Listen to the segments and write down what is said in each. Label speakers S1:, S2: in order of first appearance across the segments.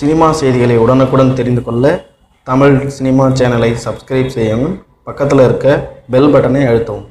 S1: cinema செய்திகளை உடனுக்குடன் தெரிந்து கொள்ள தமிழ் சினிமா சேனலை சப்ஸ்கிரைப் செய்யவும் பக்கத்தில் இருக்க பெல் பட்டனை அழுத்தவும்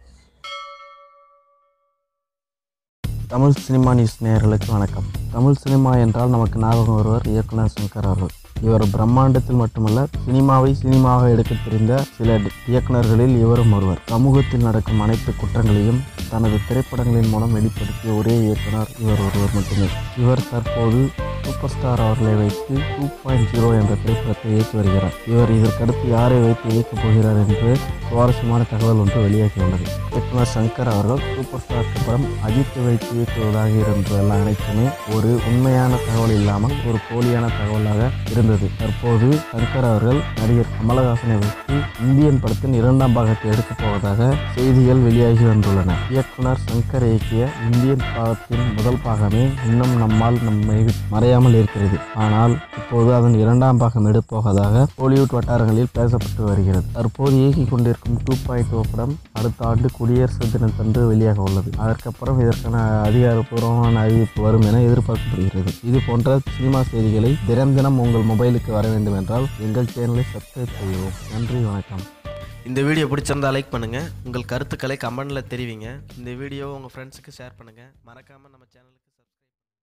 S1: தமிழ் சினிமா நியூஸ் நேயர்களுக்கு வணக்கம் தமிழ் சினிமா என்றால் நமக்கு ஞாபகம் வருவர் இயக்குனர் சங்கர் அவர்கள் இவர் பிரம்மாண்டத்தில் மட்டுமல்ல சினிமாவை சினிமாவாக எடுக்க தெரிந்த சில இயக்குனர்களில் இவரும் ஒருவர் சமூகத்தில் நடக்கும் அனைத்து குற்றங்களையும் தனது திரைப்படங்களின் மூலம் வெளிப்படுத்திய ஒரே இயக்குனர் இவர் ஒருவர் மட்டுமே இவர் தற்போது சூப்பர் ஸ்டார் அவர்களை வைத்து டூ பாயிண்ட் ஜீரோ என்ற திரைப்படத்தை இயக்கி வருகிறார் இவர் இதற்கடுத்து யாரை வைத்து இயக்கப் போகிறார் என்று சுவாரஸ்யமான தகவல் ஒன்று வெளியாகியுள்ளது இயக்குனர் சங்கர் அவர்கள் சூப்பர் ஸ்டாருக்கு அப்புறம் அஜித்தை வைத்து இயக்குவதாக இருந்ததெல்லாம் அனைத்துமே ஒரு உண்மையான தகவல் இல்லாமல் ஒரு போலியான தகவலாக இருந்தது தற்போது சங்கர் அவர்கள் நடிகர் கமலஹாசனை வைத்து இந்தியன் படத்தின் இரண்டாம் பாகத்தை எடுக்கப் போவதாக செய்திகள் வெளியாகி வந்துள்ளன இயக்குனர் சங்கர் இயக்கிய இந்தியன் பாகத்தின் முதல் பாகமே இன்னும் நம்மால் நம்மை மறையாமல் இருக்கிறது ஆனால் இப்போது அதன் இரண்டாம் பாகம் எடுப்போவதாக பாலிவுட் வட்டாரங்களில் பேசப்பட்டு வருகிறது தற்போது இயக்கிக் கொண்டிருக்கும் டூ பாயிண்ட் ஓ படம் அடுத்த ஆண்டு குடியரசு தினத்தன்று வெளியாக உள்ளது அதற்கப்புறம் இதற்கான அதிகாரப்பூர்வமான அறிவிப்பு வரும் என எதிர்பார்க்கப்படுகிறது இது போன்ற சினிமா செய்திகளை தினம் தினம் உங்கள் மொபைலுக்கு வர வேண்டும் என்றால் எங்கள் சேனலை சப்ஸ்கிரைப் செய்யவும் நன்றி வணக்கம்
S2: இந்த வீடியோ பிடிச்சிருந்தா லைக் பண்ணுங்கள் உங்கள் கருத்துக்களை கமெண்டில் தெரிவிங்க இந்த வீடியோ உங்கள் ஃப்ரெண்ட்ஸுக்கு ஷேர் பண்ணுங்கள் மறக்காமல் நம்ம சேனலுக்கு